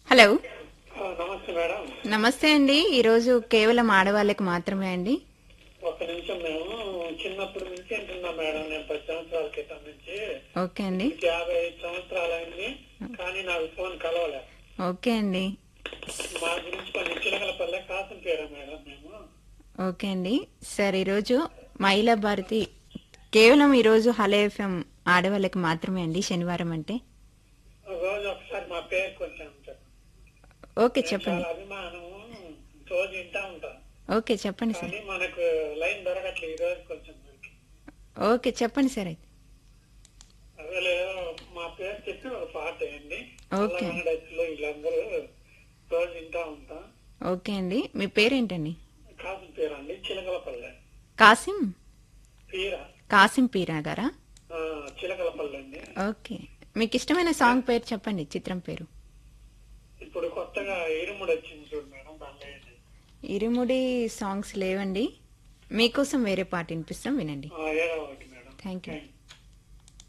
Hello ఆ, నమస్తే madam నమస్తే అండి ఈరోజు కేవలం ఆడవాళ్ళకి మాత్రమే అండి ఒక నిమిషం మేము చిన్నప్పటి నుంచి వింటున్నాం మేడం నేను పది సంవత్సరాల క్రితం నుంచి ఓకే అండి ఇంక యాభై ఐదు సంవత్సరాలు అయింది కానీ నాకు ఫోన్ కలవలే ఓకే అండి మా గురించి కొన్ని చిలకల పల్లె కాసం పేరా మేడం మేము ఓకే అండి సార్ ఈరోజు మహిళా భారతి కేవలం ఈరోజు హలో ఎఫ్ఎం ఆడవాళ్ళకి మాత్రమే అండి శనివారం అంటే రోజు ఒకసారి మా పేరు కొంచెం చెప్పండి. ఓకే నేను చెప్పండి చాలా అభిమానం రోజు వింటా ఉంటాను ఓకే చెప్పండి సార్ కానీ మనకు లైన్ దొరకట్లేదు ఈ రోజు కొంచెం దొరికి ఓకే చెప్పండి సార్ అయితే అసలు మా పేరు చెప్పి ఒక పాట వేయండి ఓకే. లో వీళ్ళందరూ రోజు వింటా ఉంటాం ఓకే అండి మీ పేరేంటండి కాసం పేరు అండి చిలకలపల్లె కాసిం పీర కాసిం పీరా గారా ఆ, చిలకలపల్లె అండి ఓకే మీకు ఇష్టమైన సాంగ్ పేరు చెప్పండి చిత్రం పేరు ఇప్పుడు కొత్తగా ఇరుముడు వచ్చింది చూడు మేడం బంగాయండి ఇరుముడి సాంగ్స్ లేవండి మీకోసం వేరే పాట వినిపిస్తాం వినండి ఏదో ఒకటి madam thank you thank you